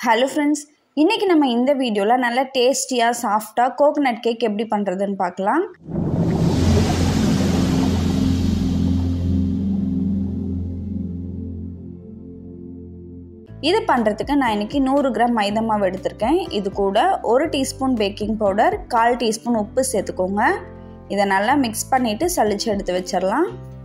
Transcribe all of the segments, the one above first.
hello friends இன்றைக்கி நம்ம இந்த வீடியோவில் நல்ல டேஸ்டியாக சாஃப்டாக கோகனட் கேக் எப்படி பண்ணுறதுன்னு பார்க்கலாம் இது பண்ணுறதுக்கு நான் இன்றைக்கி நூறு கிராம் மைதா மாவு எடுத்திருக்கேன் இது கூட ஒரு டீஸ்பூன் பேக்கிங் பவுடர் கால் டீஸ்பூன் உப்பு சேர்த்துக்கோங்க இதை நல்லா மிக்ஸ் பண்ணிவிட்டு சளிச்சு எடுத்து வச்சிடலாம்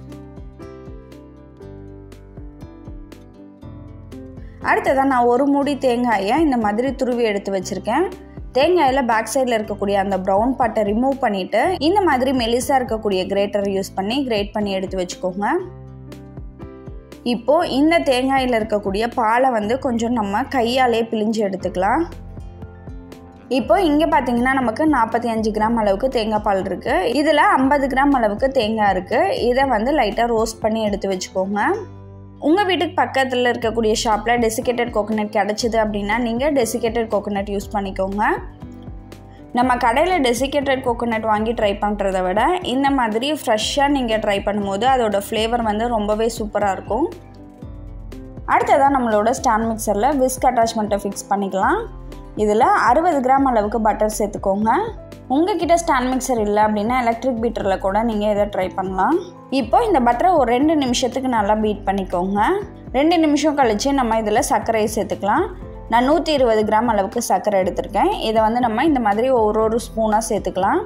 அடுத்ததாக நான் ஒரு மூடி தேங்காயை இந்த மாதிரி துருவி எடுத்து வச்சுருக்கேன் தேங்காயில் பேக் சைடில் இருக்கக்கூடிய அந்த ப்ரௌன் பாட்டை ரிமூவ் பண்ணிவிட்டு இந்த மாதிரி மெலிசாக இருக்கக்கூடிய கிரேட்டர் யூஸ் பண்ணி கிரேட் பண்ணி எடுத்து வச்சுக்கோங்க இப்போது இந்த தேங்காயில் இருக்கக்கூடிய பாலை வந்து கொஞ்சம் நம்ம கையாலே பிழிஞ்சு எடுத்துக்கலாம் இப்போ இங்கே பார்த்தீங்கன்னா நமக்கு நாற்பத்தி அஞ்சு கிராம் அளவுக்கு தேங்காய் பால் இருக்குது இதில் ஐம்பது கிராம் அளவுக்கு தேங்காய் இருக்குது இதை வந்து லைட்டாக ரோஸ்ட் பண்ணி எடுத்து வச்சுக்கோங்க உங்கள் வீட்டுக்கு பக்கத்தில் இருக்கக்கூடிய ஷாப்பில் டெசிகேட்டட் கோகோனட் கிடச்சிது அப்படின்னா நீங்கள் டெசிகேட்டட் கோகோனட் யூஸ் பண்ணிக்கோங்க நம்ம கடையில் டெசிகேட்டட் கோகோனட் வாங்கி ட்ரை பண்ணுறத விட இந்த மாதிரி ஃப்ரெஷ்ஷாக நீங்கள் ட்ரை பண்ணும்போது அதோட ஃப்ளேவர் வந்து ரொம்பவே சூப்பராக இருக்கும் அடுத்ததாக நம்மளோட ஸ்டாண்ட் மிக்சரில் விஸ்க் அட்டாச்மெண்ட்டை ஃபிக்ஸ் பண்ணிக்கலாம் இதில் அறுபது கிராம் அளவுக்கு பட்டர் சேர்த்துக்கோங்க உங்ககிட்ட ஸ்டாண்ட் மிக்சர் இல்லை அப்படின்னா எலக்ட்ரிக் பீட்டரில் கூட நீங்கள் இதை ட்ரை பண்ணலாம் இப்போ இந்த பட்டரை ஒரு ரெண்டு நிமிஷத்துக்கு நல்லா பீட் பண்ணிக்கோங்க ரெண்டு நிமிஷம் கழித்து நம்ம இதில் சர்க்கரையை சேர்த்துக்கலாம் நான் நூற்றி இருபது கிராம் அளவுக்கு சர்க்கரை எடுத்திருக்கேன் இதை வந்து நம்ம இந்த மாதிரி ஒரு ஒரு ஸ்பூனாக சேர்த்துக்கலாம்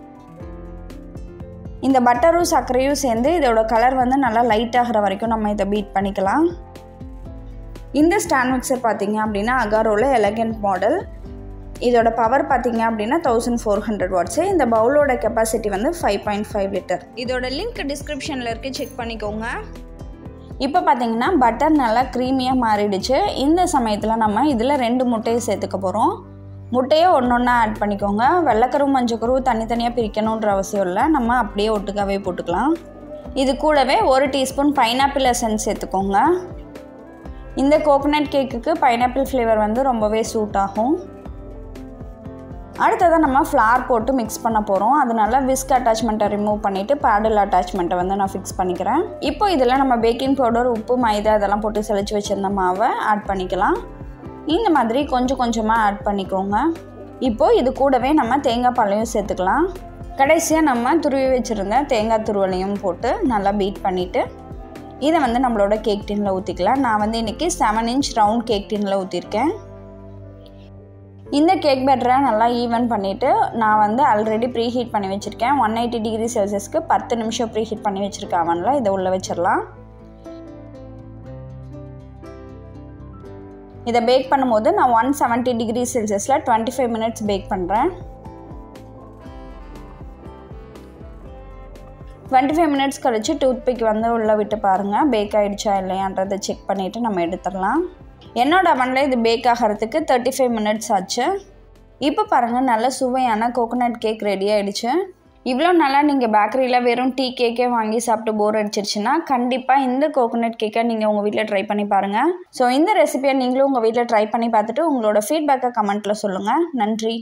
இந்த பட்டரும் சர்க்கரையும் சேர்ந்து இதோட கலர் வந்து நல்லா லைட் ஆகிற வரைக்கும் நம்ம இதை பீட் பண்ணிக்கலாம் இந்த ஸ்டாண்ட் மிக்சர் பார்த்தீங்க அப்படின்னா அகாரோவில் எலகண்ட் மாடல் இதோட பவர் பார்த்தீங்க அப்படின்னா தௌசண்ட் ஃபோர் ஹண்ட்ரட் வாட்ஸு இந்த பவுலோட கெப்பாசிட்டி வந்து ஃபைவ் பாயிண்ட் ஃபைவ் லிட்டர் இதோட லிங்க் டிஸ்கிரிப்ஷனில் இருக்க செக் பண்ணிக்கோங்க இப்போ பார்த்தீங்கன்னா பட்டர் நல்லா க்ரீமியாக மாறிடுச்சு இந்த சமயத்தில் நம்ம இதில் ரெண்டு முட்டையை சேர்த்துக்க போகிறோம் முட்டையை ஒன்று ஒன்றா ஆட் பண்ணிக்கோங்க வெள்ளைக்கரும் மஞ்சக்கரும் தனித்தனியாக பிரிக்கணுன்ற அவசியம் இல்லை நம்ம அப்படியே ஒட்டுக்காவே போட்டுக்கலாம் இது கூடவே ஒரு டீஸ்பூன் பைனாப்பிள் எசன்ஸ் சேர்த்துக்கோங்க இந்த கோகோனட் கேக்குக்கு பைனாப்பிள் ஃப்ளேவர் வந்து ரொம்பவே சூட் ஆகும் அடுத்ததாக நம்ம ஃப்ளார் போட்டு மிக்ஸ் பண்ண போகிறோம் அதனால விஸ்க் அட்டாச்மெண்ட்டை ரிமூவ் பண்ணிவிட்டு பேடல் அட்டாச்மெண்ட்டை வந்து நான் ஃபிக்ஸ் பண்ணிக்கிறேன் இப்போ இதில் நம்ம பேக்கிங் பவுடர் உப்பு மைதா இதெல்லாம் போட்டு செழிச்சு வச்சுருந்த மாவை ஆட் பண்ணிக்கலாம் இந்த மாதிரி கொஞ்சம் கொஞ்சமாக ஆட் பண்ணிக்கோங்க இப்போது இது கூடவே நம்ம தேங்காய் பாலையும் சேர்த்துக்கலாம் கடைசியாக நம்ம துருவி வச்சுருந்த தேங்காய் துருவலையும் போட்டு நல்லா பீட் பண்ணிவிட்டு இதை வந்து நம்மளோட கேக் டின்னில் ஊற்றிக்கலாம் நான் வந்து இன்றைக்கி செவன் இன்ச் ரவுண்ட் கேக் டின்னில் ஊற்றிருக்கேன் இந்த கேக் பேட்டரை நல்லா ஈவன் பண்ணிவிட்டு நான் வந்து ஆல்ரெடி ப்ரீ ஹீட் பண்ணி வச்சுருக்கேன் ஒன் எயிட்டி டிகிரி செல்சியஸ்க்கு பத்து நிமிஷம் ப்ரீ ஹீட் பண்ணி வச்சுருக்கேன் அவனில் இதை உள்ளே வச்சிடலாம் இதை பேக் பண்ணும்போது நான் ஒன் செவன்ட்டி டிகிரி செல்சியஸில் டுவெண்ட்டி ஃபைவ் மினிட்ஸ் பேக் பண்ணுறேன் டுவெண்ட்டி ஃபைவ் மினிட்ஸ் கழித்து டூத் பிக் வந்து உள்ளே விட்டு பாருங்கள் பேக் ஆகிடுச்சா இல்லையான்றதை செக் பண்ணிவிட்டு நம்ம எடுத்துடலாம் என்னோட அவனில் இது பேக் ஆகிறதுக்கு தேர்ட்டி ஃபைவ் மினிட்ஸ் ஆச்சு இப்போ பாருங்கள் நல்ல சுவையான கோகோனட் கேக் ரெடி ஆகிடுச்சு இவ்வளோ நல்லா நீங்கள் பேக்கரியில் வெறும் டீ கேக்கே வாங்கி சாப்பிட்டு போர் அடிச்சிருச்சுன்னா கண்டிப்பாக இந்த கோகோனட் கேக்கை நீங்கள் உங்கள் வீட்டில் ட்ரை பண்ணி பாருங்கள் ஸோ இந்த ரெசிபியை நீங்களும் உங்கள் வீட்டில் ட்ரை பண்ணி பார்த்துட்டு உங்களோட ஃபீட்பேக்கை கமெண்ட்டில் சொல்லுங்கள் நன்றி